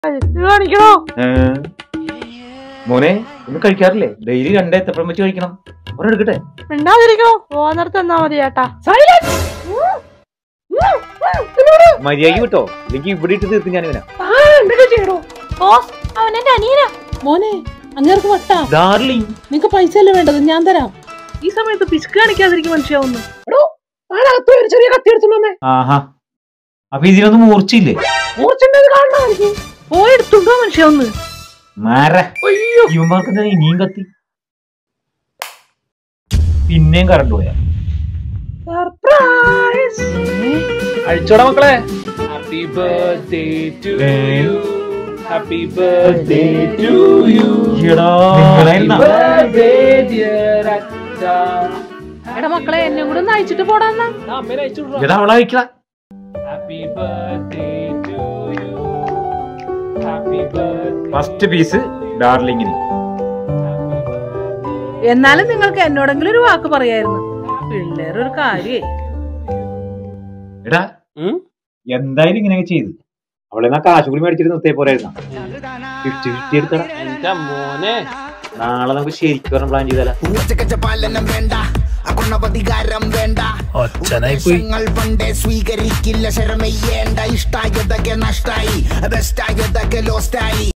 ഇത് കാണിക്കണോ ഏ? മോനെ ഒന്ന് കഴിക്കാറില്ലേ ഡെയിലി രണ്ടേ എത്തപ്പഴം വെച്ച് കഴിക്കണം ഒരെണ്ണം എടുക്കട്ടെ മിണ്ടാതിരിക്കണോ പോവാന്നിടത്ത് എന്നാ മതി ചേട്ടാ മര്യാദക്ക് വിട്ടോ അല്ലെങ്കിൽ ഇവിടെ ഇട്ട് തീർത്ത് ഞാൻ ഇവനാ ബോസ് അവൻ എന്റെ അനിയനാ മോനെ അങ്ങേർക്ക് വട്ടാ ഡാർലിംഗ് നിങ്ങക്ക് പൈസ അല്ലേ വേണ്ടത് ഞാൻ തരാം ഈ സമയത്ത് പിശുക്ക് കാണിക്കാതിരിക്കും മനുഷ്യാവുന്നു ആളകത്ത് ഒരു ചെറിയ കത്തി എടുത്തു വന്നേ ആഹാ അപ്പൊ ഇതിനൊന്നും മൂർച്ചയില്ലേ മൂർച്ചണ്ടത് കാണണമായിരിക്കും പോയി എടുത്തുണ്ടോ മനുഷ്യാവുന്ന് മാറ ഇവന്മാർക്ക് എന്താ ഇനിയും കത്തി പിന്നെയും കറണ്ട് പോയാ സർപ്രൈസ് അഴിച്ചോടാ മക്കളെ happy birthday to you happy birthday to you നിങ്ങളായിരുന്നാ? ബർത്ത്ഡേ ഡിയർ അച്ഛ എടാ മക്കളെ എന്നെ കൂടെ ഒന്ന് അയച്ചിട്ട് പോടാന്നാ അമ്മേനെ അയച്ചു എടാ അവളെ അയക്കടാ happy birthday to you happy birthday first piece ഡാർലിങ്ങിന് എന്നാലും നിങ്ങൾക്ക് എന്നോടെങ്കിലും ഒരു വാക്ക് പറയായിരുന്നു പിള്ളേരൊരു കാര്യേ എടാ എന്തായാലും ഇങ്ങനെയൊക്കെ ചെയ്ത് അവളെ എന്നാ കാശ് കൂടി മേടിച്ചിട്ട് നിർത്തിയ പോലെ ഫിഫ്റ്റി ഫിഫ്റ്റി എടുത്തടാ എന്റെ മോനെ നാളെ നമുക്ക് ശരിക്കും പറഞ്ഞ പ്ലാൻ ചെയ്താലോ ഉച്ചക്കച്ച പാലനം വേണ്ട അകുണപതികാരം വേണ്ട ഉപദേശങ്ങൾ പണ്ടേ സ്വീകരിക്കില്ല ശരമയ്യേണ്ട ഇഷ്ടായതൊക്കെ നഷ്ടായി ബെസ്റ്റായതൊക്കെ ലോസ്റ്റായി